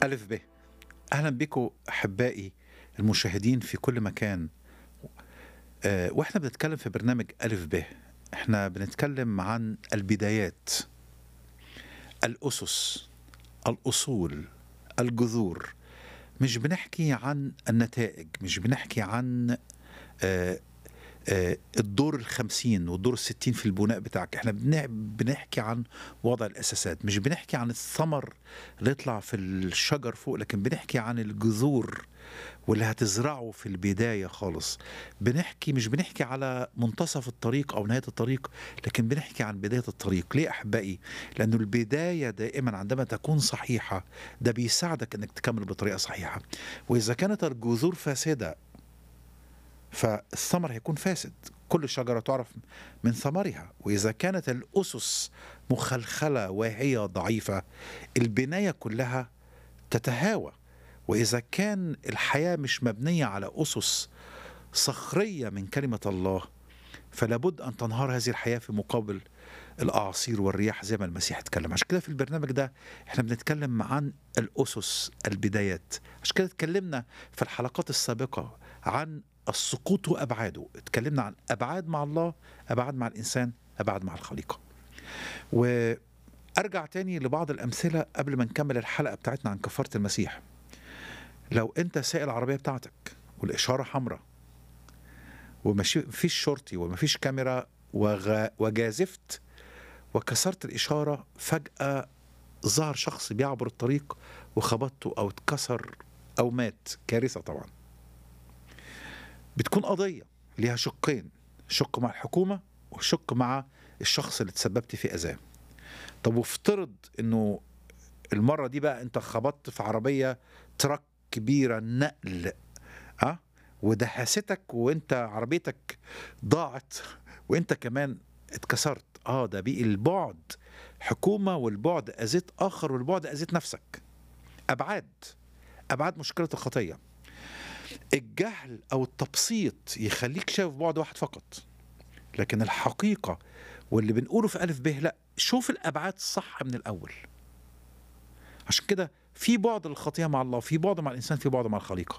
ألف ب أهلا بكم أحبائي المشاهدين في كل مكان آه، وإحنا بنتكلم في برنامج ألف ب إحنا بنتكلم عن البدايات الأسس الأصول الجذور مش بنحكي عن النتائج مش بنحكي عن آه، آه، الدور الخمسين والدور الستين في البناء بتاعك احنا بنع- بنحكي عن وضع الأساسات مش بنحكي عن الثمر اللي يطلع في الشجر فوق لكن بنحكي عن الجذور واللي هتزرعه في البداية خالص بنحكي مش بنحكي على منتصف الطريق أو نهاية الطريق لكن بنحكي عن بداية الطريق ليه أحبائي؟ لأنه البداية دائما عندما تكون صحيحة ده بيساعدك أنك تكمل بطريقة صحيحة وإذا كانت الجذور فاسدة فالثمر هيكون فاسد كل شجرة تعرف من ثمرها وإذا كانت الأسس مخلخلة وهي ضعيفة البناية كلها تتهاوى وإذا كان الحياة مش مبنية على أسس صخرية من كلمة الله فلابد أن تنهار هذه الحياة في مقابل الأعاصير والرياح زي ما المسيح اتكلم عشان كده في البرنامج ده احنا بنتكلم عن الأسس البدايات عشان كده اتكلمنا في الحلقات السابقة عن السقوط وأبعاده اتكلمنا عن أبعاد مع الله أبعاد مع الإنسان أبعاد مع الخليقة وأرجع تاني لبعض الأمثلة قبل ما نكمل الحلقة بتاعتنا عن كفارة المسيح لو أنت سائل العربية بتاعتك والإشارة حمراء ومفيش شرطي ومفيش كاميرا وغ... وجازفت وكسرت الإشارة فجأة ظهر شخص بيعبر الطريق وخبطته أو اتكسر أو مات كارثة طبعا بتكون قضية ليها شقين شق مع الحكومة وشق مع الشخص اللي تسببت في أذاه طب وافترض انه المرة دي بقى انت خبطت في عربية تراك كبيرة نقل اه ودهستك وانت عربيتك ضاعت وانت كمان اتكسرت اه ده بقي البعد حكومة والبعد أذيت آخر والبعد أذيت نفسك أبعاد أبعاد مشكلة الخطية الجهل أو التبسيط يخليك شايف بعد واحد فقط لكن الحقيقة واللي بنقوله في ألف ب لا شوف الأبعاد صح من الأول عشان كده في بعد للخطية مع الله في بعد مع الإنسان في بعد مع الخليقة